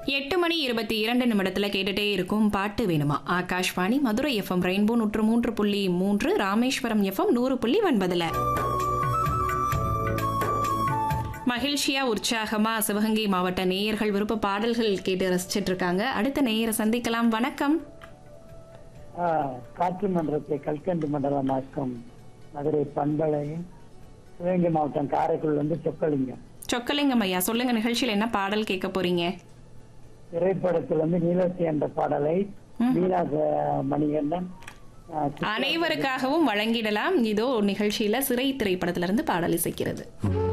எட்டு மணி இருபத்தி இரண்டு நிமிடத்துல கேட்டுட்டே இருக்கும் பாட்டு வேணுமா ஆகாஷ்வாணி மதுரை எஃப்எம் ரெயின்போ நூற்று மூன்று புள்ளி மூன்று ராமேஸ்வரம் எஃப்எம் நூறு புள்ளி ஒன்பதுல மகிழ்ச்சியா உற்சாகமா சிவகங்கை மாவட்ட நேயர்கள் விருப்ப பாடல்கள் கேட்டு ரசிச்சிட்டு இருக்காங்க அடுத்த நேயரை சந்திக்கலாம் வணக்கம் ஆ, காற்று மன்றத்தை கல்கண்டு மண்டலமாக்கும் மதுரை பண்பலையும் சிவகங்கை மாவட்டம் காரைக்குள் வந்து சொக்கலிங்கம் சொக்கலிங்கம் ஐயா சொல்லுங்க நிகழ்ச்சியில் என்ன பாடல் கேட்க போறீங்க திரைப்படத்தில் வந்து நீலத்தி என்ற பாடலை மீனா ச- மணிகண்டன் ஆ, சித்ரா அனைவருக்காகவும் வழங்கிடலாம் இதோ நிகழ்ச்சியில சிறை திரைப்படத்திலிருந்து பாடல் இசைக்கிறது